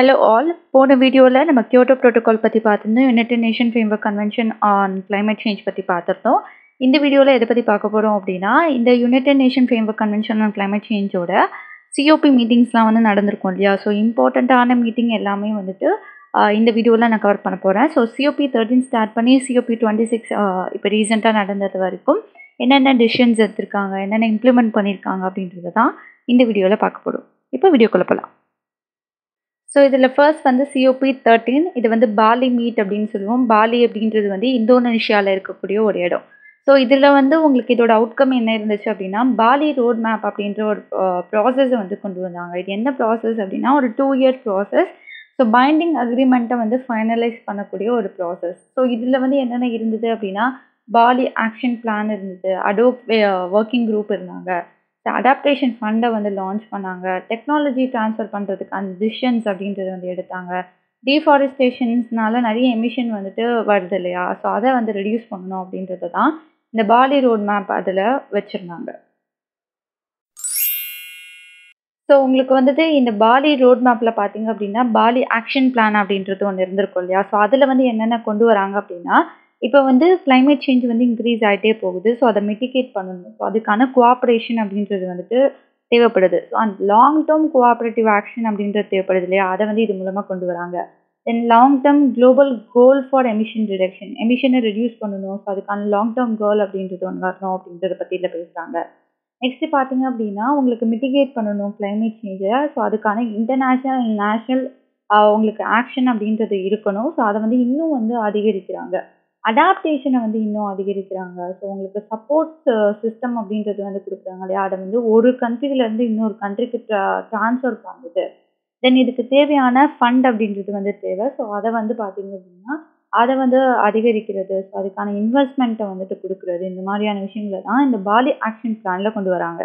hello all போன வீடியோவில் நம்ம கியோட்டோ ப்ரோட்டோகால் பற்றி பார்த்துருந்தோம் United Nation framework convention on climate change பற்றி பார்த்துருந்தோம் இந்த வீடியோவில் எதை பற்றி பார்க்க போகிறோம் அப்படின்னா இந்த United Nation framework convention on climate சேஞ்சோட சிஓபி மீட்டிங்ஸ்லாம் வந்து நடந்திருக்கும் இல்லையா ஸோ இம்பார்ட்டண்ட்டான மீட்டிங் எல்லாமே வந்துட்டு ஆஹ் இந்த வீடியோவில் நான் கவர் பண்ண போகிறேன் ஸோ சிஓபி தேர்ட்டின் ஸ்டார்ட் பண்ணி சிஓபி டுவெண்ட்டி சிக்ஸ் இப்போ ரீசெண்டாக நடந்தது வரைக்கும் என்னென்ன டிசிஷன்ஸ் எடுத்திருக்காங்க என்னென்ன இம்ப்ளிமெண்ட் பண்ணியிருக்காங்க அப்படின்றது தான் இந்த வீடியோவில் பார்க்க போகிறோம் இப்போ வீடியோக்குள்ளே போகலாம் ஸோ இதில் ஃபர்ஸ்ட் வந்து சிஓபி தேர்ட்டீன் இது வந்து பாலி மீட் அப்படின்னு சொல்லுவோம் பாலி அப்படின்றது வந்து இந்தோனேஷியாவில் இருக்கக்கூடிய ஒரு இடம் ஸோ இதில் வந்து உங்களுக்கு இதோட அவுட்கம் என்ன இருந்துச்சு அப்படின்னா பாலி ரோட் மேப் அப்படின்ற ஒரு ப்ராசஸை வந்து கொண்டு வந்தாங்க இது என்ன ப்ராசஸ் அப்படின்னா ஒரு two years process so binding அக்ரிமெண்ட்டை வந்து ஃபைனலைஸ் பண்ணக்கூடிய ஒரு ப்ராசஸ் ஸோ இதில் வந்து என்னென்ன இருந்தது அப்படின்னா பாலி ஆக்ஷன் பிளான் இருந்தது அடோப் ஒர்க்கிங் குரூப் இருந்தாங்க அடாப்டேஷன் ஃபண்டை வந்து லான்ச் பண்ணாங்க டெக்னாலஜி ட்ரான்ஸ்ஃபர் பண்ணுறதுக்கான டிசிஷன்ஸ் அப்படின்றத வந்து எடுத்தாங்க டீஃபாரஸ்டேஷன்ஸ்னால நிறைய எமிஷன் வந்துட்டு வருது இல்லையா ஸோ அதை வந்து ரெடியூஸ் பண்ணணும் அப்படின்றது தான் இந்த பாலி ரோட் மேப் அதில் வச்சுருந்தாங்க ஸோ உங்களுக்கு வந்துட்டு இந்த பாலி ரோட் மேப்பில் பார்த்தீங்க அப்படின்னா பாலி ஆக்ஷன் பிளான் அப்படின்றது ஒன்று இருந்திருக்கும் இல்லையா ஸோ அதில் வந்து என்னென்ன கொண்டு வராங்க அப்படின்னா இப்போ வந்து climate சேஞ்ச் வந்து இன்க்ரீஸ் ஆகிட்டே போகுது ஸோ அதை மிட்டிகேட் பண்ணணும் ஸோ அதுக்கான கோஆப்ரேஷன் அப்படின்றது வந்துட்டு தேவைப்படுது ஸோ அந்த லாங் டேர்ம் கோஆப்ரேட்டிவ் ஆக்ஷன் அப்படின்றது தேவைப்படுது இல்லையா அதை வந்து இது மூலமாக கொண்டு வராங்க then long term global goal for emission reduction எமிஷனை ரெடியூஸ் பண்ணணும் ஸோ அதுக்கான லாங் டேர்ம் கோல் அப்படின்றது ஒன்று வரணும் அப்படின்றத பற்றி இதில் பேசுகிறாங்க நெக்ஸ்ட் பார்த்தீங்க அப்படின்னா உங்களுக்கு மிட்டிகேட் பண்ணணும் climate சேஞ்சை ஸோ அதுக்கான இன்டர்நேஷ்னல் நேஷ்னல் உங்களுக்கு ஆக்ஷன் அப்படின்றது இருக்கணும் ஸோ அதை வந்து இன்னும் வந்து அதிகரிக்கிறாங்க அடாப்டேஷனை வந்து இன்னும் அதிகரிக்கிறாங்க ஸோ உங்களுக்கு சப்போர்ட் சிஸ்டம் அப்படின்றது வந்து கொடுக்குறாங்க இல்லையா அதை வந்து ஒரு கண்ட்ரிலேருந்து இன்னொரு கண்ட்ரிக்கு ட்ரான்ஸ்ஃபர் பண்ணுது தென் இதுக்கு தேவையான ஃபண்ட் அப்படின்றது வந்து தேவை ஸோ அதை வந்து பார்த்தீங்க அப்படின்னா அதை வந்து அதிகரிக்கிறது ஸோ அதுக்கான இன்வெஸ்ட்மெண்ட்டை வந்துட்டு கொடுக்குறது இந்த மாதிரியான விஷயங்களை தான் இந்த பாலி ஆக்ஷன் பிளானில் கொண்டு வராங்க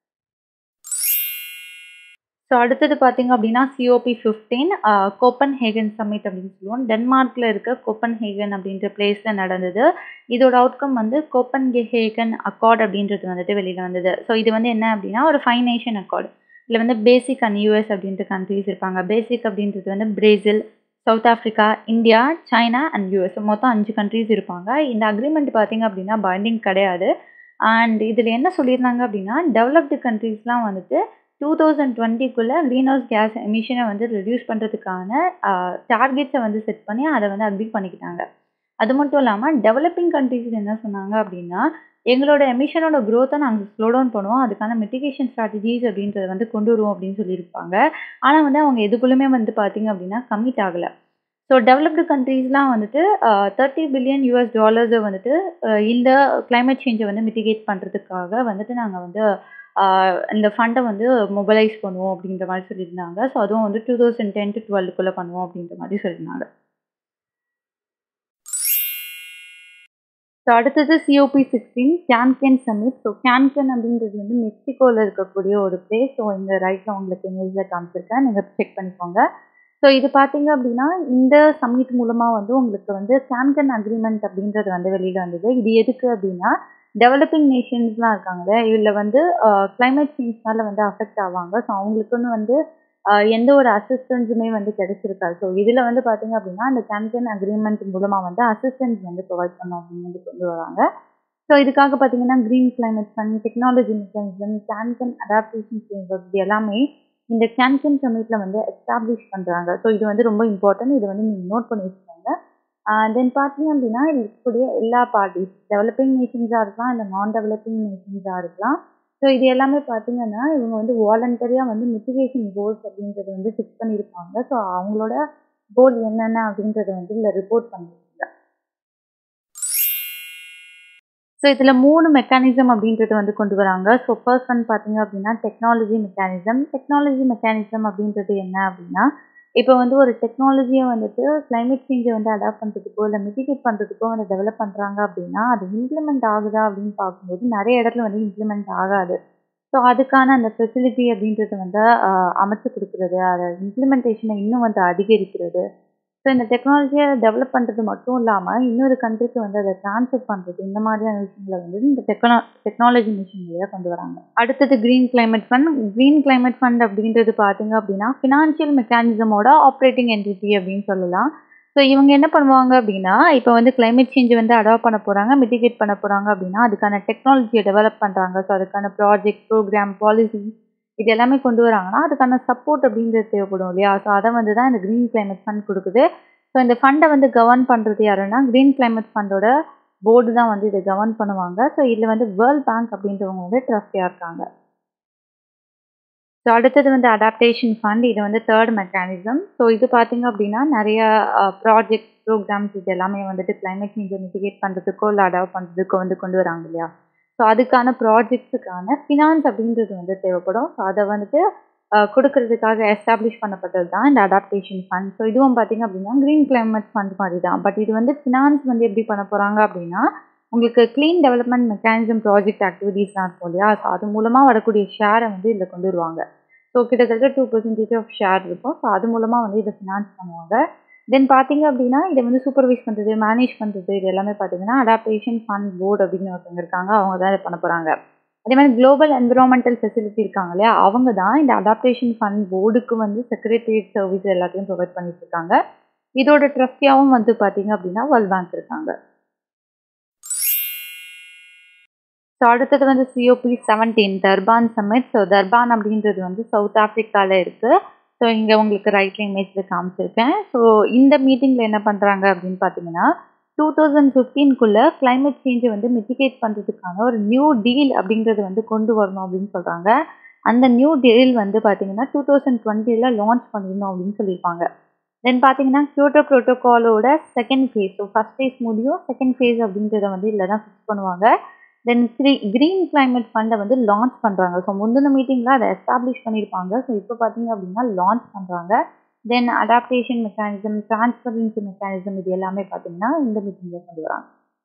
ஸோ அடுத்தது பார்த்தீங்க அப்படின்னா COP fifteen Copenhagen summit அப்படின்னு சொல்லுவோம் டென்மார்க்கில் இருக்க கோப்பன் ஹேகன் அப்படின்ற பிளேஸில் நடந்தது இதோட அவுட்கம் வந்து கோப்பன் ஹேகன் அக்கார்ட் அப்படின்றது வந்துட்டு வெளியில் வந்தது ஸோ இது வந்து என்ன அப்படின்னா ஒரு ஃபைவ் நேஷன் அக்கார்டு இதில் வந்து பேசிக் அண்ட் யூஎஸ் அப்படின்ற கண்ட்ரிஸ் இருப்பாங்க பேசிக் அப்படின்றது வந்து Brazil South Africa India China and US மொத்தம் அஞ்சு கண்ட்ரிஸ் இருப்பாங்க இந்த அக்ரிமெண்ட் பார்த்தீங்க அப்படின்னா பைண்டிங் கிடையாது அண்ட் இதில் என்ன சொல்லியிருந்தாங்க அப்படின்னா டெவலப்டு கண்ட்ரீஸ்லாம் வந்துட்டு டூ தௌசண்ட் டுவெண்ட்டிக்குள்ளே க்ரீன் ஹவுஸ் கேஸ் எமிஷனை வந்து ரெடியூஸ் பண்ணுறதுக்கான டார்கெட்ஸை வந்து செட் பண்ணி அதை வந்து அக்ரி பண்ணிக்கிட்டாங்க அது மட்டும் இல்லாமல் டெவலப்பிங் கண்ட்ரீஸ் என்ன சொன்னாங்க அப்படின்னா எங்களோட எமிஷனோட க்ரோத்தை நாங்கள் ஸ்லோ டவுன் பண்ணுவோம் அதுக்கான மிட்டிகேஷன் ஸ்ட்ராட்டஜிஸ் அப்படின்றத வந்து கொண்டு வருவோம் அப்படின்னு சொல்லியிருப்பாங்க ஆனால் வந்து அவங்க எதுக்குள்ளுமே வந்து பார்த்தீங்க அப்படின்னா கம்மிட் ஆகலை ஸோ டெவலப்டு கண்ட்ரீஸ்லாம் வந்துட்டு தேர்ட்டி பில்லியன் யூஎஸ் டாலர்ஸை வந்துட்டு இந்த கிளைமேட் சேஞ்சை வந்து மிட்டிகேட் பண்ணுறதுக்காக வந்துட்டு நாங்கள் வந்து இந்த ஃபண்டை வந்து மொபைலைஸ் பண்ணுவோம் அப்படின்ற மாதிரி சொல்லியிருந்தாங்க ஸோ அதுவும் வந்து டூ தௌசண்ட் டென் டு டுவெல்க்குள்ளே பண்ணுவோம் அப்படின்ற மாதிரி சொல்லியிருந்தாங்க ஸோ அடுத்தது COP sixteen Cancun summit so Cancun அப்படின்றது வந்து மெக்சிகோவில் இருக்கக்கூடிய ஒரு பிளேஸ் ஸோ இந்த ரைட்டில் உங்களுக்கு இமேஜில் காமிச்சிருக்கேன் நீங்கள் செக் பண்ணிக்கோங்க ஸோ இது பார்த்தீங்க அப்படின்னா இந்த சம்மிட் மூலமாக வந்து உங்களுக்கு வந்து கேன்கன் அக்ரிமெண்ட் அப்படின்றது வந்து வெளியில் வந்தது இது எதுக்கு அப்படின்னா டெவலப்பிங் நேஷன்ஸ்லாம் இருக்காங்க இதில் வந்து கிளைமேட் சேஞ்ச்னால வந்து அஃபெக்ட் ஆவாங்க ஸோ அவங்களுக்குன்னு வந்து எந்த ஒரு அசிஸ்டன்ஸுமே வந்து கிடைச்சிருக்காது ஸோ இதில் வந்து பார்த்தீங்க அப்படின்னா அந்த கேன்கன் அக்ரிமெண்ட் மூலமாக வந்து அசிஸ்டன்ஸ் வந்து ப்ரொவைட் பண்ணோம் அப்படின்னு வந்து கொண்டு வராங்க ஸோ இதுக்காக பார்த்தீங்கன்னா green climate fund technology mechanism Cancun adaptation framework இது எல்லாமே இந்த கேன்கன் சமிட்டில் வந்து எஸ்டாப்ளிஷ் பண்ணுறாங்க ஸோ இது வந்து ரொம்ப இம்பார்ட்டன்ட் இது வந்து நீங்கள் நோட் பண்ணி வச்சுக்கோங்க தென் பார்த்தீங்க அப்படின்னா இது இருக்கக்கூடிய எல்லா பார்ட்டிஸ் டெவலப்பிங் நேஷன்ஸாக இருக்கலாம் இல்லை நான் டெவலப்பிங் நேஷன்ஸாக இருக்கலாம் ஸோ இது எல்லாமே பார்த்தீங்கன்னா இவங்க வந்து வாலண்டரியாக வந்து மிட்டிகேஷன் கோல்ஸ் அப்படின்றத வந்து ஃபிக்ஸ் பண்ணியிருப்பாங்க ஸோ அவங்களோட கோல் என்னென்ன அப்படின்றத வந்து இதில் ரிப்போர்ட் பண்ணியிருக்காங்க ஸோ இதில் மூணு மெக்கானிசம் அப்படின்றது வந்து கொண்டு வராங்க ஸோ ஃபர்ஸ்ட் ஒன் பார்த்தீங்க அப்படின்னா டெக்னாலஜி மெக்கானிசம் டெக்னாலஜி மெக்கானிசம் அப்படின்றது என்ன அப்படின்னா இப்போ வந்து ஒரு டெக்னாலஜியை வந்துட்டு கிளைமேட் சேஞ்சை வந்து அடாப்ட் பண்ணுறதுக்கோ இல்லை மிட்டிகேட் பண்ணுறதுக்கோ வந்து டெவலப் பண்ணுறாங்க அப்படின்னா அது இம்ப்ளிமெண்ட் ஆகுதா அப்படின்னு பார்க்கும்போது நிறைய இடத்துல வந்து இம்ப்ளிமெண்ட் ஆகாது ஸோ அதுக்கான அந்த ஃபெசிலிட்டி அப்படின்றத வந்து அமைச்சு கொடுக்குறது அதை இம்ப்ளிமெண்டேஷனை இன்னும் வந்து அதிகரிக்கிறது ஸோ இந்த டெக்னாலஜியை டெவலப் பண்ணுறது மட்டும் இல்லாமல் இன்னொரு கண்ட்ரிக்கு வந்து அதை ட்ரான்ஸ்ஃபர் பண்ணுறது இந்த மாதிரியான விஷயங்களை வந்து இந்த டெக்னா டெக்னாலஜி மிஷின் வழியாக கொண்டு வராங்க அடுத்தது green climate fund green climate fund அப்படின்றது பார்த்தீங்க அப்படின்னா ஃபினான்ஷியல் மெக்கானிசமோட ஆப்ரேட்டிங் என்டிட்டி அப்படின்னு சொல்லலாம் ஸோ இவங்க என்ன பண்ணுவாங்க அப்படின்னா இப்போ வந்து கிளைமேட் சேஞ்ச் வந்து அடாப்ட் பண்ண போகிறாங்க மிட்டிகேட் பண்ண போகிறாங்க அப்படின்னா அதுக்கான டெக்னாலஜியை டெவலப் பண்ணுறாங்க ஸோ அதுக்கான ப்ராஜெக்ட் ப்ரோக்ராம் பாலிசி இது எல்லாமே கொண்டு வராங்கன்னா அதுக்கான சப்போர்ட் அப்படின்றது தேவைப்படும் இல்லையா ஸோ அதை வந்து தான் இந்த க்ரீன் கிளைமேட் ஃபண்ட் கொடுக்குது ஸோ இந்த ஃபண்டை வந்து கவர்ன் பண்ணுறது யாருன்னா க்ரீன் கிளைமேட் ஃபண்டோட போர்டு தான் வந்து இதை கவர்ன் பண்ணுவாங்க ஸோ இதில் வந்து வேர்ல்ட் பேங்க் அப்படின்றவங்க வந்து ட்ரஸ்டியாக இருக்காங்க ஸோ அடுத்தது வந்து அடாப்டேஷன் ஃபண்ட் இது வந்து தேர்ட் மெக்கானிசம் ஸோ இது பார்த்திங்க அப்படின்னா நிறைய ப்ராஜெக்ட் ப்ரோக்ராம்ஸ் இது எல்லாமே வந்துட்டு கிளைமேட் சேஞ்சை மிட்டிகேட் பண்ணுறதுக்கோ இல்லை அடாப்ட் பண்ணுறதுக்கோ வந்து கொண்டு வராங்க இல்லையா ஸோ அதுக்கான ப்ராஜெக்ட்ஸுக்கான ஃபினான்ஸ் அப்படின்றது வந்து தேவைப்படும் ஸோ அதை வந்துட்டு கொடுக்கறதுக்காக எஸ்டாப்ளிஷ் பண்ணப்பட்டது தான் இந்த அடாப்டேஷன் ஃபண்ட் ஸோ இதுவும் பார்த்திங்க அப்படின்னா க்ரீன் கிளைமேட் ஃபண்ட் மாதிரி தான் பட் இது வந்து ஃபினான்ஸ் வந்து எப்படி பண்ண போகிறாங்க அப்படின்னா உங்களுக்கு க்ளீன் டெவலப்மெண்ட் மெக்கானிசம் ப்ராஜெக்ட் ஆக்டிவிட்டீஸ்லாம் இருக்கும் இல்லையா ஸோ அது மூலமாக வரக்கூடிய ஷேரை வந்து இதில் கொண்டு வருவாங்க ஸோ கிட்டத்தட்ட டூ பர்சன்டேஜ் ஆஃப் ஷேர் இருக்கும் ஸோ அது மூலமாக வந்து இதை ஃபினான்ஸ் பண்ணுவாங்க தென் பார்த்தீங்க அப்படின்னா இதை வந்து சூப்பர்வைஸ் பண்ணுறது மேனேஜ் பண்ணுறது இது எல்லாமே பார்த்தீங்கன்னா அடாப்டேஷன் ஃபண்ட் போர்டு அப்படின்னு ஒருத்தவங்க இருக்காங்க அவங்க தான் இதை பண்ண போகிறாங்க அதே மாதிரி குளோபல் என்விரான்மெண்டல் ஃபெசிலிட்டி இருக்காங்க இல்லையா அவங்க தான் இந்த அடாப்டேஷன் ஃபண்ட் போர்டுக்கு வந்து செக்ரட்டரியேட் சர்வீஸ் எல்லாத்தையும் ப்ரொவைட் பண்ணிட்டு இருக்காங்க இதோட ட்ரஸ்டியாகவும் வந்து பார்த்தீங்க அப்படின்னா வேர்ல்ட் பேங்க் இருக்காங்க ஸோ அடுத்தது வந்து COP seventeen Durban summit so Durban அப்படின்றது வந்து சவுத் ஆஃப்ரிக்காவில் இருக்குது ஸோ இங்கே உங்களுக்கு ரைட்ல இமேஜில் காமிச்சிருக்கேன் ஸோ இந்த மீட்டிங்கில் என்ன பண்ணுறாங்க அப்படின்னு பார்த்தீங்கன்னா டூ தௌசண்ட் ஃபிஃப்டீன்குள்ளே கிளைமேட் சேஞ்சை வந்து மிட்டிகேட் பண்ணுறதுக்கான ஒரு நியூ டீல் அப்படிங்கிறது வந்து கொண்டு வரணும் அப்படின்னு சொல்கிறாங்க அந்த நியூ டீல் வந்து பார்த்தீங்கன்னா டூ தௌசண்ட் டுவெண்ட்டியில் லான்ச் பண்ணிடணும் அப்படின்னு சொல்லியிருப்பாங்க தென் பார்த்தீங்கன்னா கியோட்டோ ப்ரோட்டோகாலோட second phase so first phase முடியும் செகண்ட் ஃபேஸ் அப்படின்றத வந்து இதில் தான் ஃபிக்ஸ் பண்ணுவாங்க தென் க்ரீ க்ரீன் கிளைமேட் ஃபண்டை வந்து லான்ச் பண்ணுறாங்க ஸோ முந்தின மீட்டிங்கில் அதை எஸ்டாப்ளிஷ் பண்ணியிருப்பாங்க ஸோ இப்போ பார்த்தீங்க அப்படின்னா லான்ச் பண்ணுறாங்க then adaptation mechanism transparency mechanism இது எல்லாமே பார்த்தீங்கன்னா இந்த மீட்டிங்கில் கொண்டு வராங்க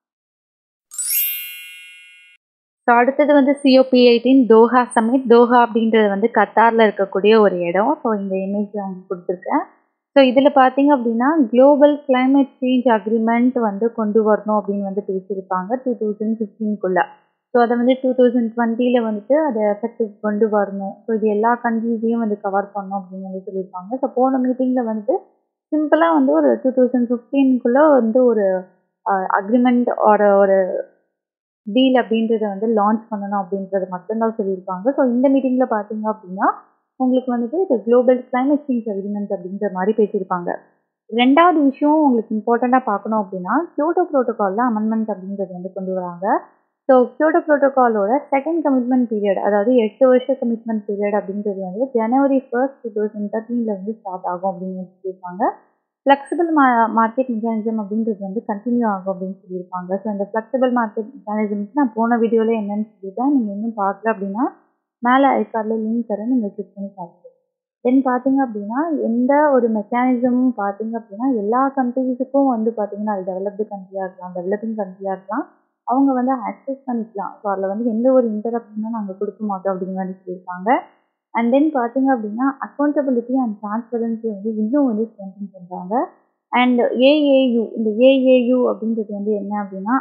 ஸோ அடுத்தது வந்து COP eighteen Doha summit Doha அப்படின்றது வந்து கத்தாரில் இருக்கக்கூடிய ஒரு இடம் ஸோ இந்த இமேஜ் அவங்க கொடுத்துருக்கேன் ஸோ இதில் பார்த்தீங்க அப்படின்னா குளோபல் கிளைமேட் சேஞ்ச் அக்ரிமெண்ட் வந்து கொண்டு வரணும் அப்படின்னு வந்து பேசியிருப்பாங்க டூ தௌசண்ட் ஃபிஃப்டீன்குள்ளே ஸோ அதை வந்து டூ தௌசண்ட் டுவெண்ட்டியில் வந்துட்டு அதை எஃபெக்டிவ் கொண்டு வரணும் ஸோ இது எல்லா கண்ட்ரீஸையும் வந்து கவர் பண்ணணும் அப்படின்னு வந்து சொல்லியிருப்பாங்க ஸோ போன மீட்டிங்கில் வந்துட்டு சிம்பிளாக வந்து ஒரு டூ தௌசண்ட் ஃபிஃப்டீனுக்குள்ளே வந்து ஒரு அக்ரிமெண்ட் ஒரு ஒரு டீல் அப்படின்றத வந்து லான்ச் பண்ணணும் அப்படின்றது மட்டும்தான் சொல்லியிருப்பாங்க ஸோ இந்த மீட்டிங்கில் பார்த்தீங்க அப்படின்னா உங்களுக்கு வந்துட்டு இது குளோபல் கிளைமேட் சேஞ்ச் அக்ரிமெண்ட் அப்படின்ற மாதிரி பேசியிருப்பாங்க ரெண்டாவது விஷயம் உங்களுக்கு இம்பார்ட்டண்ட்டாக பார்க்கணும் அப்படின்னா கியோட்டோ ப்ரோட்டோகாலில் அமெண்ட்மெண்ட் அப்படின்றது வந்து கொண்டு வராங்க ஸோ கியோட்டோ ப்ரோட்டோகாலோட செகண்ட் கமிட்மெண்ட் பீரியட் அதாவது எட்டு வருஷ கமிட்மெண்ட் பீரியட் அப்படின்றது வந்து ஜனவரி ஃபர்ஸ்ட் டூ தௌசண்ட் தேர்ட்டீனில் வந்து ஸ்டார்ட் ஆகும் அப்படின்னு வந்து சொல்லியிருப்பாங்க ஃப்ளெக்சிபிள் மா மார்க்கெட் மெக்கானிசம் அப்படின்றது வந்து கண்டினியூ ஆகும் அப்படின்னு சொல்லியிருப்பாங்க ஸோ இந்த ஃப்ளெக்சிபிள் மார்க்கெட் மெக்கானிசம்க்கு நான் போன வீடியோவில் என்னென்னு சொல்லிட்டேன் நீங்கள் இன்னும் பார்க்கல அப்படின்னா மேலே ஐக்கார்டில் லிங்க் தரேன் நீங்கள் கிளிக் பண்ணி பார்த்துக்கலாம் தென் பார்த்தீங்க அப்படின்னா எந்த ஒரு மெக்கானிசமும் பார்த்தீங்க அப்படின்னா எல்லா கண்ட்ரீஸுக்கும் வந்து பார்த்தீங்கன்னா அது டெவலப்டு கண்ட்ரியாக இருக்கலாம் டெவலப்பிங் கண்ட்ரியாக இருக்கலாம் அவங்க வந்து ஆக்சஸ் பண்ணிக்கலாம் ஸோ அதில் வந்து எந்த ஒரு இன்டரப்ஷனும் நாங்கள் கொடுக்க மாட்டோம் அப்படின்னு வந்து சொல்லியிருப்பாங்க அண்ட் தென் பார்த்தீங்க அப்படின்னா அக்கௌண்டபிலிட்டி அண்ட் டிரான்ஸ்பரன்சி வந்து இன்னும் வந்து ஸ்ட்ரென்தன் பண்ணுறாங்க அண்ட் ஏஏயு இந்த ஏஏயு அப்படின்றது வந்து என்ன அப்படின்னா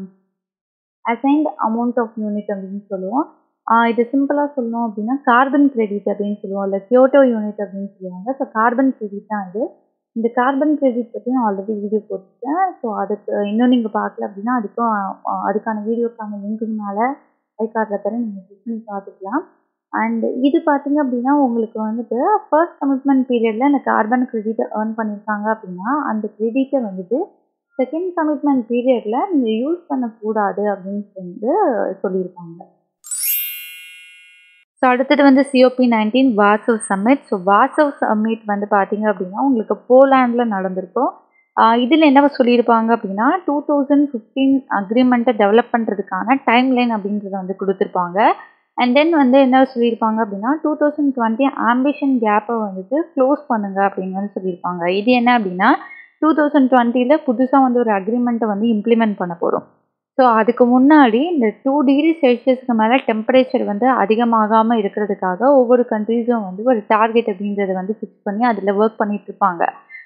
அசைன்ட் அமௌண்ட் ஆஃப் யூனிட் அப்படின்னு சொல்லுவோம் இது சிம்பிளாக சொல்லணும் அப்படின்னா கார்பன் கிரெடிட் அப்படின்னு சொல்லுவோம் இல்லை கியோட்டோ யூனிட் அப்படின்னு சொல்லுவாங்க ஸோ கார்பன் கிரெடிட் தான் இது இந்த கார்பன் கிரெடிட் பற்றி நான் ஆல்ரெடி வீடியோ போட்டுருக்கேன் ஸோ அதுக்கு இன்னும் நீங்கள் பார்க்கல அப்படின்னா அதுக்கும் அதுக்கான வீடியோக்கான லிங்க்கு மேலே ஐ கார்டில் தர நீங்கள் கிளிக் பண்ணி பார்த்துக்கலாம் அண்ட் இது பார்த்தீங்க அப்படின்னா உங்களுக்கு வந்துட்டு ஃபர்ஸ்ட் கமிட்மெண்ட் பீரியடில் இந்த கார்பன் கிரெடிட்டை ஏர்ன் பண்ணியிருக்காங்க அப்படின்னா அந்த கிரெடிட்டை வந்துட்டு செகண்ட் கமிட்மெண்ட் பீரியடில் நீங்கள் யூஸ் பண்ணக்கூடாது அப்படின்னு வந்து சொல்லியிருக்காங்க ஸோ அடுத்தது வந்து COP nineteen Warsaw summit so Warsaw summit வந்து பார்த்தீங்க அப்படின்னா உங்களுக்கு போலாண்டில் நடந்திருக்கும் இதில் என்ன சொல்லியிருப்பாங்க அப்படின்னா டூ தௌசண்ட் ஃபிஃப்டீன் அக்ரிமெண்ட்டை டெவலப் பண்ணுறதுக்கான டைம் லைன் அப்படின்றத வந்து கொடுத்துருப்பாங்க அண்ட் தென் வந்து என்ன சொல்லியிருப்பாங்க அப்படின்னா டூ தௌசண்ட் டுவெண்ட்டி ஆம்பிஷன் கேப்பை வந்துட்டு க்ளோஸ் பண்ணுங்க அப்படின்னு வந்து சொல்லியிருப்பாங்க இது என்ன அப்படின்னா டூ தௌசண்ட் டுவெண்ட்டியில் புதுசாக வந்து ஒரு அக்ரிமெண்ட்டை வந்து இம்ப்ளிமெண்ட் பண்ண போகிறோம் ஸோ அதுக்கு முன்னாடி இந்த டூ டிகிரி செல்சியஸ்க்கு மேலே டெம்பரேச்சர் வந்து அதிகமாகாமல் இருக்கிறதுக்காக ஒவ்வொரு கண்ட்ரீஸும் வந்து ஒரு டார்கெட் அப்படின்றத வந்து ஃபிக்ஸ் பண்ணி அதில் ஒர்க் பண்ணிட்டு இருப்பாங்க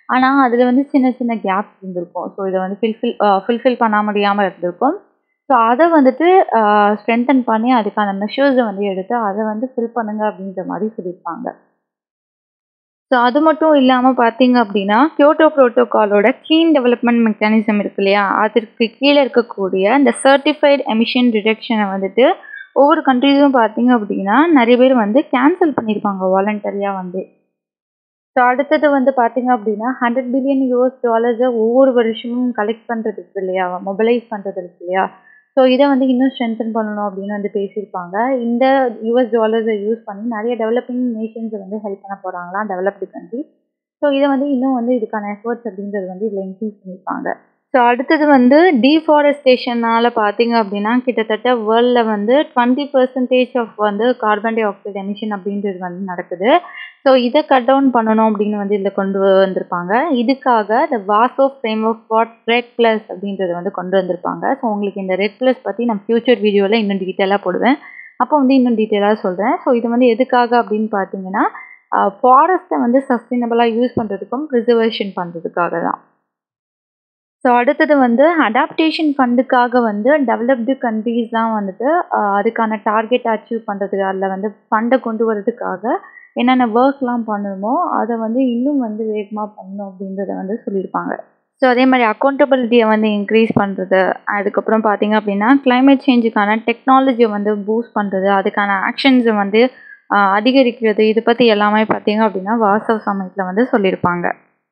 ஆனால் அதில் வந்து சின்ன சின்ன கேப்ஸ் இருந்திருக்கும் ஸோ இதை வந்து ஃபில்ஃபில் ஃபில்ஃபில் பண்ண முடியாமல் இருந்திருக்கும் ஸோ அதை வந்துட்டு ஸ்ட்ரென்தன் பண்ணி அதுக்கான மெஷர்ஸை வந்து எடுத்து அதை வந்து ஃபில் பண்ணுங்க அப்படின்ற மாதிரி சொல்லியிருப்பாங்க ஸோ அது மட்டும் இல்லாமல் பார்த்தீங்க அப்படின்னா கியோட்டோ ப்ரோட்டோகாலோட க்ளீன் டெவலப்மெண்ட் மெக்கானிசம் இருக்கு இல்லையா அதற்கு கீழே இருக்கக்கூடிய இந்த சர்டிஃபைட் எமிஷன் ரிடக்ஷனை வந்துட்டு ஒவ்வொரு கண்ட்ரீஸும் பார்த்தீங்க அப்படின்னா நிறைய பேர் வந்து கேன்சல் பண்ணியிருப்பாங்க வாலண்டரியாக வந்து ஸோ அடுத்தது வந்து பார்த்தீங்க அப்படின்னா ஹண்ட்ரட் பில்லியன் யூஎஸ் டாலர்ஸை ஒவ்வொரு வருஷமும் கலெக்ட் பண்ணுறது இருக்கு இல்லையா மொபைலைஸ் பண்ணுறது இருக்கு இல்லையா ஸோ இதை வந்து இன்னும் ஸ்ட்ரென்தன் பண்ணணும் அப்படின்னு வந்து பேசியிருப்பாங்க இந்த யூஎஸ் டாலர்ஸை யூஸ் பண்ணி நிறைய டெவலப்பிங் நேஷன்ஸை வந்து ஹெல்ப் பண்ண போகிறாங்களாம் டெவலப்டு கண்ட்ரி ஸோ இதை வந்து இன்னும் வந்து இதுக்கான எஃபர்ட்ஸ் அப்படின்றது வந்து இதில் இன்க்ரீஸ் பண்ணியிருப்பாங்க ஸோ அடுத்தது வந்து டீஃபாரஸ்டேஷனால் பார்த்தீங்க அப்படின்னா கிட்டத்தட்ட வேர்ல்டில் வந்து டுவெண்ட்டி பர்சன்டேஜ் ஆஃப் வந்து கார்பன் டை ஆக்சைடு எமிஷன் அப்படின்றது வந்து நடக்குது ஸோ இதை கட் டவுன் பண்ணணும் அப்படின்னு வந்து இதில் கொண்டு வந்திருப்பாங்க இதுக்காக இந்த Warsaw framework for REDD plus அப்படின்றத வந்து கொண்டு வந்திருப்பாங்க ஸோ உங்களுக்கு இந்த ரெட் ப்ளஸ் பற்றி நான் ஃப்யூச்சர் வீடியோவில் இன்னும் டீட்டெயிலாக போடுவேன் அப்போ வந்து இன்னும் டீட்டெயிலாக சொல்கிறேன் ஸோ இது வந்து எதுக்காக அப்படின்னு பார்த்தீங்கன்னா ஃபாரஸ்ட்டை வந்து சஸ்டைனபிளாக யூஸ் பண்ணுறதுக்கும் ப்ரிசர்வேஷன் பண்ணுறதுக்காக தான் ஸோ அடுத்தது வந்து அடாப்டேஷன் ஃபண்டுக்காக வந்து டெவலப்டு கண்ட்ரீஸ்லாம் வந்துட்டு அதுக்கான டார்கெட் அச்சீவ் பண்ணுறதுக்கு அதில் வந்து ஃபண்டை கொண்டு வரதுக்காக என்னென்ன ஒர்க்லாம் பண்ணணுமோ அதை வந்து இன்னும் வந்து வேகமாக பண்ணணும் அப்படின்றத வந்து சொல்லியிருப்பாங்க ஸோ அதே மாதிரி அக்கௌண்டபிலிட்டியை வந்து இன்க்ரீஸ் பண்ணுறது அதுக்கப்புறம் பார்த்தீங்க அப்படின்னா கிளைமேட் சேஞ்சுக்கான டெக்னாலஜியை வந்து பூஸ்ட் பண்ணுறது அதுக்கான ஆக்ஷன்ஸை வந்து அதிகரிக்கிறது இதை பற்றி எல்லாமே பார்த்தீங்க அப்படின்னா வாசவ் சமயத்தில் வந்து சொல்லியிருப்பாங்க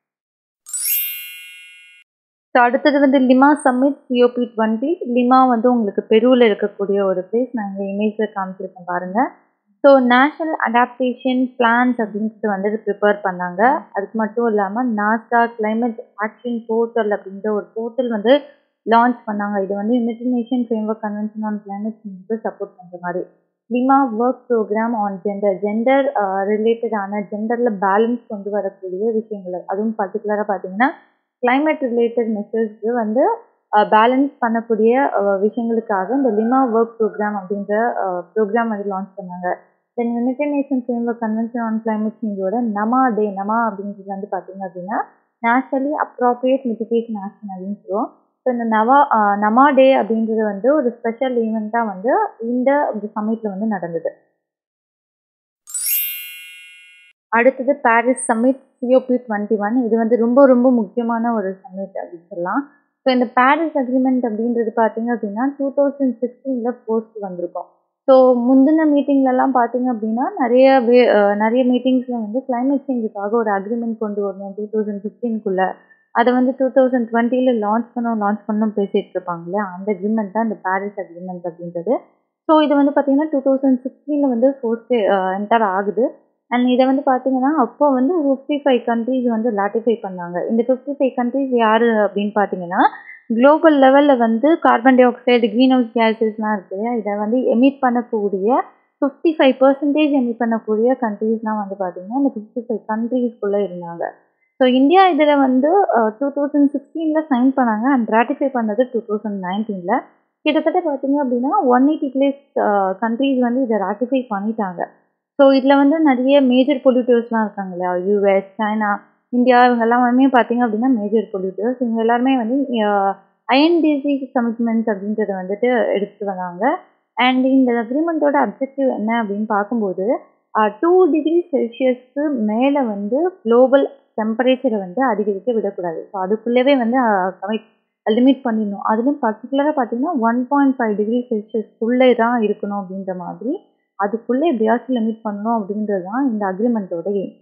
ஸோ அடுத்தது வந்து Lima summit COP twenty Lima வந்து உங்களுக்கு பெருவில் இருக்கக்கூடிய ஒரு பிளேஸ் நான் இங்கே இமேஜில் காமிச்சிருக்கேன் பாருங்கள் ஸோ நேஷ்னல் அடாப்டேஷன் பிளான்ஸ் அப்படின்றது வந்து ப்ரிப்பேர் பண்ணாங்க அதுக்கு மட்டும் இல்லாமல் நாசா கிளைமேட் ஆக்ஷன் போர்ட்டல் அப்படின்ற ஒரு போர்ட்டல் வந்து லான்ச் பண்ணாங்க இது வந்து United Nation framework convention on climate சேஞ்சுக்கு சப்போர்ட் பண்ணுற மாதிரி Lima work programme on gender gender ரிலேட்டடான ஜெண்டரில் பேலன்ஸ் கொண்டு வரக்கூடிய விஷயங்கள் அதுவும் பர்டிகுலராக பார்த்தீங்கன்னா கிளைமேட் ரிலேட்டட் மெஷர்ஸ்க்கு வந்து பேலன்ஸ் பண்ணக்கூடிய விஷயங்களுக்காக இந்த லிமா ஒர்க் ப்ரோக்ராம் அப்படின்ற ப்ரோக்ராம் வந்து லான்ச் பண்ணாங்க then United Nation framework convention on climate சேஞ்சோட நமா டே நமா அப்படின்றது வந்து பார்த்தீங்க அப்படின்னா நேஷனலி அப்ராப்ரியேட் மிட்டிகேஷன் ஆக்ஷன் அப்படின்னு சொல்லுவோம் ஸோ இந்த நவா நமா டே அப்படின்றது வந்து ஒரு ஸ்பெஷல் ஈவெண்ட்டாக வந்து இந்த சமிட்டில் வந்து நடந்தது அடுத்தது Paris summit COP twenty one இது வந்து ரொம்ப ரொம்ப முக்கியமான ஒரு சம்மிட் அப்படின்னு சொல்லலாம் ஸோ இந்த பாரிஸ் அக்ரிமெண்ட் அப்படின்றது பார்த்தீங்க அப்படின்னா டூ தௌசண்ட் சிக்ஸ்டீனில் போஸ்ட் வந்திருக்கும் ஸோ முந்தின மீட்டிங்லலாம் பார்த்தீங்க அப்படின்னா நிறைய வே நிறைய மீட்டிங்ஸில் வந்து கிளைமேட் சேஞ்சுக்காக ஒரு அக்ரிமெண்ட் கொண்டு வரணும் டூ தௌசண்ட் ஃபிஃப்டீனுக்குள்ளே அதை வந்து டூ தௌசண்ட் டுவெண்ட்டியில் லான்ச் பண்ணணும் லான்ச் பண்ணணும் பேசிகிட்டு இருப்பாங்களே அந்த அக்ரிமெண்ட் தான் இந்த பாரிஸ் அக்ரிமெண்ட் அப்படின்றது ஸோ இது வந்து பார்த்தீங்கன்னா டூ தௌசண்ட் சிக்ஸ்டீனில் வந்து ஃபோர்ஸ்ட் என்டர் ஆகுது அண்ட் இதை வந்து பார்த்தீங்கன்னா அப்போ வந்து ஃபிஃப்டி ஃபைவ் கண்ட்ரீஸ் வந்து லாட்டிஃபை பண்ணாங்க இந்த ஃபிஃப்டி ஃபைவ் கண்ட்ரீஸ் யார் அப்படின்னு பார்த்தீங்கன்னா குளோபல் லெவலில் வந்து carbon dioxide greenhouse கேஸஸ்லாம் இருக்குது இதை வந்து எமிட் பண்ணக்கூடிய ஃபிஃப்டி ஃபைவ் பர்சன்டேஜ் எமிட் பண்ணக்கூடிய கண்ட்ரீஸ்லாம் வந்து பார்த்தீங்கன்னா இந்த ஃபிஃப்டி ஃபைவ் கண்ட்ரீஸ்குள்ளே இருந்தாங்க ஸோ இந்தியா இதில் வந்து டூ தௌசண்ட் சிக்ஸ்டீனில் சைன் பண்ணாங்க அண்ட் ராட்டிஃபை பண்ணது டூ தௌசண்ட் நைன்டீனில் கிட்டத்தட்ட பார்த்தீங்க அப்படின்னா ஒன் எயிட்டி பிளேஸ் கண்ட்ரீஸ் வந்து இதை ராட்டிஃபை பண்ணிட்டாங்க ஸோ இதில் வந்து நிறைய மேஜர் பொல்யூட்டர்ஸ்லாம் இருக்காங்க இல்லையா யூஎஸ் சைனா இந்தியா இவங்க எல்லாமே பார்த்தீங்க அப்படின்னா மேஜர் பொல்யூட்டர்ஸ் இவங்க எல்லாருமே வந்து ஐஎன்டிசி கமிட்மெண்ட்ஸ் அப்படின்றத வந்துட்டு எடுத்துட்டு வந்தாங்க அண்ட் இந்த அக்ரிமெண்ட்டோட அப்ஜெக்டிவ் என்ன அப்படின்னு பார்க்கும்போது டூ டிகிரி செல்சியஸ்க்கு மேலே வந்து குளோபல் டெம்பரேச்சரை வந்து அதிகரிக்க விடக்கூடாது ஸோ அதுக்குள்ளேவே வந்து கமிட் லிமிட் பண்ணிடணும் அதுலேயும் பர்டிகுலராக பார்த்தீங்கன்னா ஒன் பாயிண்ட் ஃபைவ் டிகிரி செல்சியஸ்க்குள்ளே தான் இருக்கணும் அப்படின்ற மாதிரி அதுக்குள்ளே எப்படியாச்சும் லிமிட் பண்ணணும் அப்படின்றது தான் இந்த அக்ரிமெண்ட்டோட எய்ம்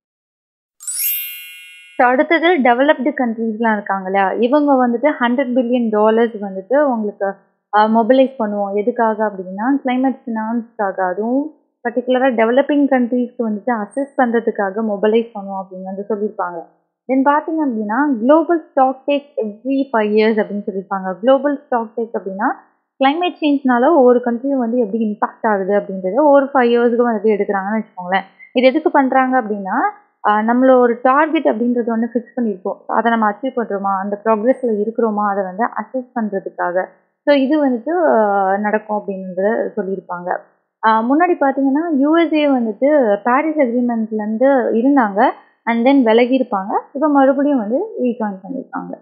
ஸோ அடுத்தது டெவலப்டு கண்ட்ரீஸ்லாம் இருக்காங்க இல்லையா இவங்க வந்துட்டு ஹண்ட்ரட் பில்லியன் டாலர்ஸ் வந்துட்டு உங்களுக்கு மொபிலைஸ் பண்ணுவோம் எதுக்காக அப்படின்னா கிளைமேட் ஃபினான்ஸ்க்காக அதுவும் பர்டிகுலராக டெவலப்பிங் கண்ட்ரீஸ்க்கு வந்துட்டு அசஸ் பண்ணுறதுக்காக மொபைலைஸ் பண்ணுவோம் அப்படின்னு வந்து சொல்லியிருப்பாங்க தென் பார்த்தீங்க அப்படின்னா global stock take every five years அப்படின்னு சொல்லியிருப்பாங்க குளோபல் ஸ்டாக் டேக் அப்படின்னா கிளைமேட் சேஞ்ச்னால ஒவ்வொரு கண்ட்ரியும் வந்து எப்படி இம்பாக்ட் ஆகுது அப்படின்றத ஒரு ஃபைவ் இயர்ஸ்க்கு வந்துட்டு எடுக்கிறாங்கன்னு வச்சுக்கோங்களேன் இது எதுக்கு பண்ணுறாங்க அப்படின்னா நம்மளோட ஒரு டார்கெட் அப்படின்றது ஒன்று ஃபிக்ஸ் பண்ணியிருப்போம் அதை நம்ம அச்சீவ் பண்ணுறோமா அந்த ப்ராக்ரெஸில் இருக்கிறோமா அதை வந்து அசஸ் பண்ணுறதுக்காக ஸோ இது வந்துட்டு நடக்கும் அப்படின்றத சொல்லியிருப்பாங்க முன்னாடி பார்த்தீங்கன்னா யூஎஸ்ஏ வந்துட்டு பாரிஸ் அக்ரிமெண்ட்லேருந்து இருந்தாங்க அண்ட் தென் விலகியிருப்பாங்க இப்போ மறுபடியும் வந்து ரீஜாயின் பண்ணியிருக்காங்க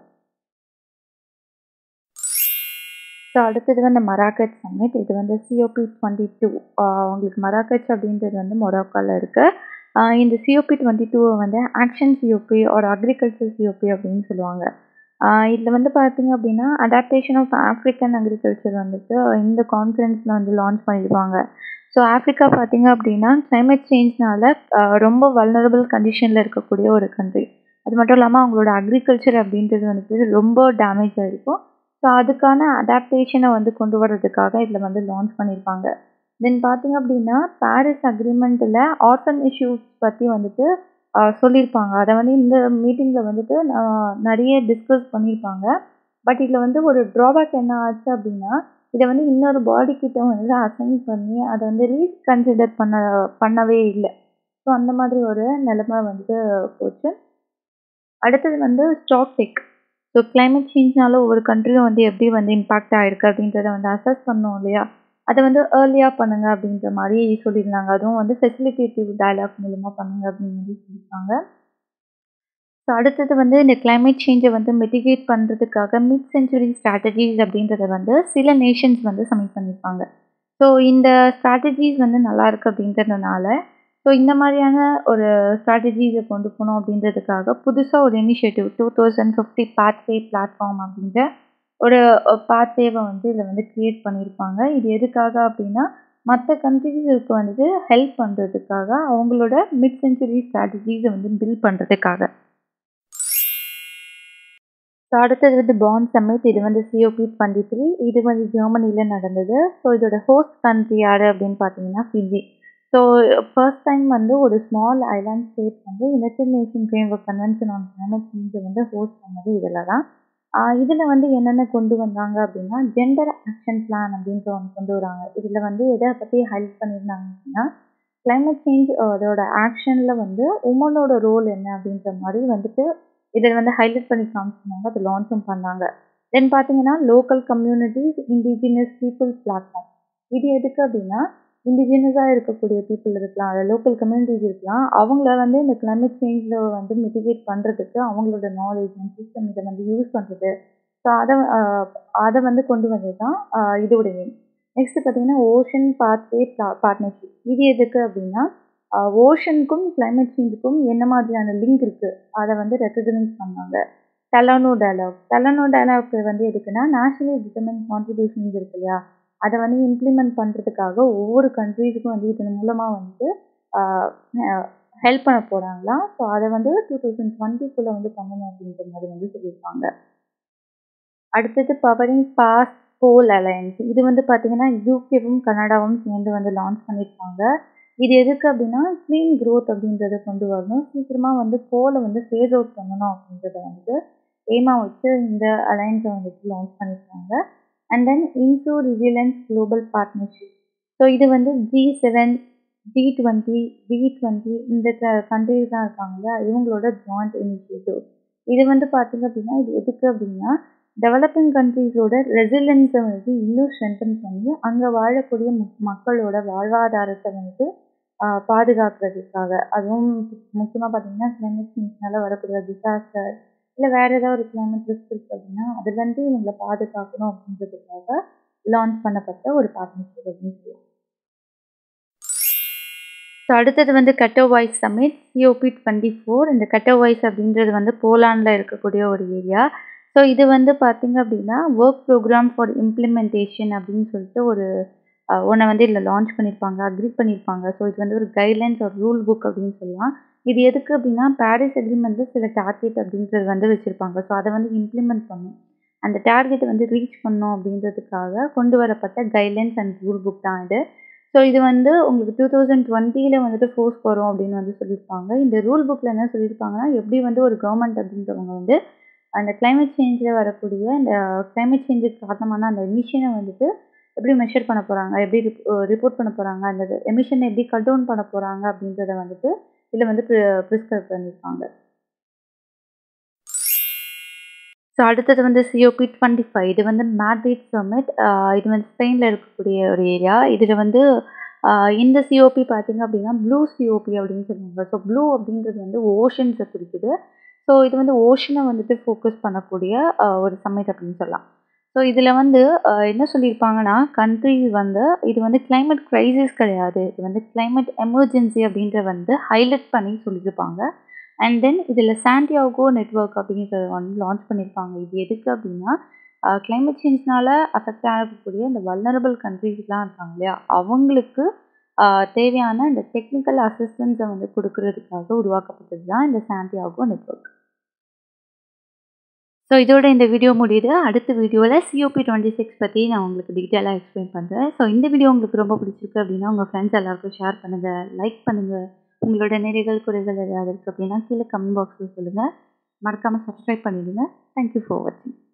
ஸோ அடுத்தது வந்து மராக்கட் சம்மிட் இது வந்து சிஓபி டுவெண்ட்டி டூ உங்களுக்கு மராக்கச் அப்படின்றது வந்து மொராக்காவில் இருக்குது இந்த சிஓபி டுவெண்ட்டி டூவை வந்து ஆக்ஷன் சிஓபி ஒரு அக்ரிகல்ச்சர் சிஓபி அப்படின்னு சொல்லுவாங்க இதில் வந்து பார்த்திங்க அப்படின்னா அடாப்டேஷன் ஆஃப் ஆஃப்ரிக்கன் அக்ரிகல்ச்சர் வந்துட்டு இந்த கான்ஃபரன்ஸில் வந்து லான்ச் பண்ணியிருப்பாங்க ஸோ ஆஃப்ரிக்கா பார்த்திங்க அப்படின்னா கிளைமேட் சேஞ்ச்னால ரொம்ப வல்னரபிள் கண்டிஷனில் இருக்கக்கூடிய ஒரு கண்ட்ரி அது மட்டும் இல்லாமல் அவங்களோட அக்ரிகல்ச்சர் அப்படின்றது வந்துட்டு ரொம்ப டேமேஜ் ஆகிருக்கும் ஸோ அதுக்கான அடாப்டேஷனை வந்து கொண்டு வர்றதுக்காக இதில் வந்து லான்ச் பண்ணியிருப்பாங்க தென் பார்த்திங்க அப்படின்னா பாரிஸ் அக்ரிமெண்ட்டில் ஆர்ஃபன் இஷ்யூஸ் பற்றி வந்துட்டு சொல்லியிருப்பாங்க அதை வந்து இந்த மீட்டிங்கில் வந்துட்டு நிறைய டிஸ்கஸ் பண்ணியிருப்பாங்க பட் இதில் வந்து ஒரு ட்ராபேக் என்ன ஆச்சு அப்படின்னா இதை வந்து இன்னொரு பாடி கிட்ட வந்து அசைன் பண்ணி அதை வந்து ரீகன்சிடர் பண்ண பண்ணவே இல்லை ஸோ அந்த மாதிரி ஒரு நிலைமை வந்துட்டு போச்சு அடுத்தது வந்து ஸ்டாக் டெக் ஸோ கிளைமேட் சேஞ்ச்னால ஒவ்வொரு கண்ட்ரியும் வந்து எப்படி வந்து இம்பாக்ட் ஆகிருக்கு அப்படின்றத வந்து அசஸ் பண்ணோம் இல்லையா அதை வந்து ஏர்லியாக பண்ணுங்க அப்படின்ற மாதிரி சொல்லியிருந்தாங்க அதுவும் வந்து ஃபெசிலிட்டேட்டிவ் டயலாக் மூலமாக பண்ணுங்க அப்படின்னு வந்து சொல்லியிருக்காங்க ஸோ அடுத்தது வந்து இந்த கிளைமேட் சேஞ்சை வந்து மிட்டிகேட் பண்ணுறதுக்காக மிட் செஞ்சுரி ஸ்ட்ராட்டஜிஸ் அப்படின்றத வந்து சில நேஷன்ஸ் வந்து சப்மிட் பண்ணியிருப்பாங்க ஸோ இந்த ஸ்ட்ராட்டஜிஸ் வந்து நல்லா இருக்குது அப்படின்றதுனால ஸோ இந்த மாதிரியான ஒரு ஸ்ட்ராட்டஜிஸை கொண்டு போகணும் அப்படின்றதுக்காக புதுசாக ஒரு initiative two thousand fifty pathway platform அப்படின்ற ஒரு பாத்வேவை வந்து இதில் வந்து க்ரியேட் பண்ணியிருப்பாங்க இது எதுக்காக அப்படின்னா மற்ற கண்ட்ரிஸுக்கு வந்துட்டு ஹெல்ப் பண்ணுறதுக்காக அவங்களோட மிட் செஞ்சுரி ஸ்ட்ராட்டஜிஸை வந்து பில்ட் பண்ணுறதுக்காக ஸோ அடுத்தது வந்து பாண்ட் சம்மிட் இது வந்து சிஓபி டுவெண்ட்டி த்ரீ இது வந்து ஜெர்மனியில் நடந்தது ஸோ இதோட ஹோஸ்ட் கண்ட்ரி யார் அப்படின்னு பார்த்தீங்கன்னா ஃபிஜி ஸோ ஃபர்ஸ்ட் டைம் வந்து ஒரு ஸ்மால் ஐலாண்ட் ஸ்டேட் வந்து United Nation framework convention on Climate சேஞ்சை வந்து ஹோஸ்ட் பண்ணது இதில் தான் இதில் வந்து என்னென்ன கொண்டு வந்தாங்க அப்படின்னா ஜெண்டர் ஆக்ஷன் பிளான் அப்படின்ற ஒன்று கொண்டு வராங்க இதில் வந்து எதை பற்றி ஹைலைட் பண்ணியிருந்தாங்க அப்படின்னா கிளைமேட் சேஞ்ச் அதோட ஆக்ஷனில் வந்து உமனோட ரோல் என்ன அப்படின்ற மாதிரி வந்துட்டு இதில் வந்து ஹைலைட் பண்ணி காமிச்சிருந்தாங்க அது லான்ச்சும் பண்ணாங்க தென் பார்த்தீங்கன்னா local communities indigenous peoples platform இது எதுக்கு அப்படின்னா இண்டிஜினியஸாக இருக்கக்கூடிய பீப்புள் இருக்கலாம் அதில் லோக்கல் கம்யூனிட்டிஸ் இருக்கலாம் அவங்கள வந்து இந்த கிளைமேட் சேஞ்சில் வந்து மிட்டிகேட் பண்ணுறதுக்கு அவங்களோட நாலேஜ் அண்ட் சிஸ்டம் இதை வந்து யூஸ் பண்ணுறது ஸோ அதை அதை வந்து கொண்டு வந்தது தான் இதோட எய்ம் நெக்ஸ்ட்டு பார்த்தீங்கன்னா ஓஷன் பாத்வே பார்ட்னர்ஷிப் இது எதுக்கு அப்படின்னா ஓஷனுக்கும் கிளைமேட் சேஞ்சுக்கும் என்ன மாதிரியான லிங்க் இருக்குது அதை வந்து ரெக்கக்னைஸ் பண்ணாங்க டெலனோ டயலாக் டெலனோ டயலாக் வந்து எதுக்குன்னா நேஷனலி டிட்டர்மெண்ட் கான்ட்ரிபியூஷன்ஸ் இருக்கு இல்லையா அதை வந்து இம்ப்ளிமெண்ட் பண்ணுறதுக்காக ஒவ்வொரு கண்ட்ரீஸுக்கும் வந்து இதன் மூலமாக வந்து ஹெல்ப் பண்ண போகிறாங்களாம் ஸோ அதை வந்து டூ தௌசண்ட் டுவெண்ட்டிக்குள்ளே வந்து பண்ணணும் அப்படின்ற மாதிரி வந்து சொல்லியிருக்காங்க அடுத்தது பவரிங் பாஸ் போல் அலையன்ஸ் இது வந்து பார்த்திங்கன்னா யூகேவும் கனடாவும் சேர்ந்து வந்து லான்ச் பண்ணியிருக்காங்க இது எதுக்கு அப்படின்னா க்ளீன் க்ரோத் அப்படின்றத கொண்டு வரணும் சீக்கிரமாக வந்து கோலை வந்து ஃபேஸ் அவுட் பண்ணணும் அப்படின்றத வந்து எய்மாக வச்சு இந்த அலையன்ஸை வந்துட்டு லான்ச் பண்ணியிருக்காங்க and then InsuResilience global partnership so இது வந்து G seven G twenty V twenty இந்த கண்ட்ரிஸ் தான் இருக்காங்க இல்லையா இவங்களோட ஜாயிண்ட் இனிஷியேட்டிவ் இது வந்து பார்த்திங்க அப்படின்னா இது எதுக்கு அப்படின்னா டெவலப்பிங் கண்ட்ரீஸோட ரெசிலன்ஸை வந்து இன்னும் ஸ்ட்ரென்தன் பண்ணி அங்கே வாழக்கூடிய மக்களோட வாழ்வாதாரத்தை வந்து பாதுகாக்கிறதுக்காக அதுவும் முக்கியமாக பார்த்திங்கன்னா கிளைமேட் சேஞ்ச்னால வரக்கூடிய டிசாஸ்டர் இல்லை வேறு ஏதாவது ஒரு கிளைமேட் ரிஸ்க் இருக்குது அப்படின்னா அதுலேருந்து இவங்களை பாதுகாக்கணும் அப்படின்றதுக்காக லான்ச் பண்ணப்பட்ட ஒரு பார்ட்னர்ஷிப் அப்படின்னு சொல்லலாம் ஸோ அடுத்தது வந்து கட்டோ voice summit COP twenty four இந்த கட்டோ வாய்ஸ் அப்படின்றது வந்து போலாண்டில் இருக்கக்கூடிய ஒரு ஏரியா ஸோ இது வந்து பார்த்திங்க அப்படின்னா ஒர்க் ப்ரோக்ராம் ஃபார் இம்ப்ளிமெண்டேஷன் அப்படின்னு சொல்லிட்டு ஒரு ஒன்றை வந்து இதில் லான்ச் பண்ணியிருப்பாங்க அக்ரி பண்ணியிருப்பாங்க ஸோ இது வந்து ஒரு கைட்லைன்ஸ் ஒரு ரூல் புக் அப்படின்னு சொல்லலாம் இது எதுக்கு அப்படின்னா பாரிஸ் அக்ரிமெண்ட்டில் சில டார்கெட் அப்படின்றது வந்து வச்சுருப்பாங்க ஸோ அதை வந்து இம்ப்ளிமெண்ட் பண்ணும் அந்த டார்கெட்டை வந்து ரீச் பண்ணோம் அப்படின்றதுக்காக கொண்டு வரப்பட்ட கைட்லைன்ஸ் அண்ட் ரூல் புக் தான் இது ஸோ இது வந்து உங்களுக்கு டூ தௌசண்ட் டுவெண்ட்டியில் வந்துட்டு ஃபோர்ஸ் வரும் அப்படின்னு வந்து சொல்லியிருப்பாங்க இந்த ரூல் புக்கில் என்ன சொல்லியிருப்பாங்கன்னா எப்படி வந்து ஒரு கவர்மெண்ட் அப்படின்றவங்க வந்து அந்த கிளைமேட் சேஞ்சில் வரக்கூடிய இந்த கிளைமேட் சேஞ்சுக்கு காரணமான அந்த எமிஷனை வந்துட்டு எப்படி மெஷர் பண்ண போகிறாங்க எப்படி ரிப்போர்ட் பண்ண போகிறாங்க அந்த எமிஷனை எப்படி கட் டவுன் பண்ண போகிறாங்க அப்படின்றத வந்துட்டு இதில் வந்து ப்ரிஸ்கிரைப் பண்ணியிருப்பாங்க ஸோ அடுத்தது வந்து சிஓபி டுவெண்ட்டி ஃபைவ் இது வந்து மேட்ரிட் சமிட் இது வந்து ஸ்பெயினில் இருக்கக்கூடிய ஒரு ஏரியா இதில் வந்து இந்த சிஓபி பார்த்தீங்க அப்படின்னா ப்ளூ சிஓபி அப்படின்னு சொல்லுவாங்க ஸோ ப்ளூ அப்படின்றது வந்து ஓஷன்ஸை குறிக்குது ஸோ இது வந்து ஓஷனை வந்துட்டு ஃபோக்கஸ் பண்ணக்கூடிய ஒரு சம்மிட் அப்படின்னு சொல்லலாம் ஸோ இதில் வந்து என்ன சொல்லியிருப்பாங்கன்னா கண்ட்ரிஸ் வந்து இது வந்து கிளைமேட் க்ரைசிஸ் கிடையாது இது வந்து கிளைமேட் எமர்ஜென்சி அப்படின்ற வந்து ஹைலைட் பண்ணி சொல்லியிருப்பாங்க அண்ட் தென் இதில் சாண்டியாகோ நெட்ஒர்க் அப்படின்றத வந்து லான்ச் பண்ணியிருப்பாங்க இது எதுக்கு அப்படின்னா கிளைமேட் சேஞ்ச்னால அஃபெக்ட் ஆகக்கூடிய இந்த வல்னரபிள் கண்ட்ரிஸ்லாம் இருக்காங்க இல்லையா அவங்களுக்கு தேவையான இந்த டெக்னிக்கல் அசிஸ்டன்ஸை வந்து கொடுக்கறதுக்காக உருவாக்கப்பட்டது தான் இந்த சாண்டியாகோ நெட்ஒர்க் ஸோ இதோட இந்த வீடியோ முடியுது அடுத்த வீடியோவில் சிஓபி டுவெண்ட்டி சிக்ஸ் பற்றி நான் உங்களுக்கு டீட்டெயிலாக எக்ஸ்பிளைன் பண்ணுறேன் ஸோ இந்த வீடியோ உங்களுக்கு ரொம்ப பிடிச்சிருக்கு அப்படின்னா உங்கள் ஃப்ரெண்ட்ஸ் எல்லாருக்கும் ஷேர் பண்ணுங்கள் லைக் பண்ணுங்கள் உங்களோட நிறைகள் குறைகள் ஏதாவது இருக்குது அப்படின்னா கீழே கமெண்ட் பாக்ஸில் சொல்லுங்கள் மறக்காமல் சப்ஸ்கிரைப் பண்ணிவிடுங்க தேங்க்யூ ஃபார் வாட்சிங்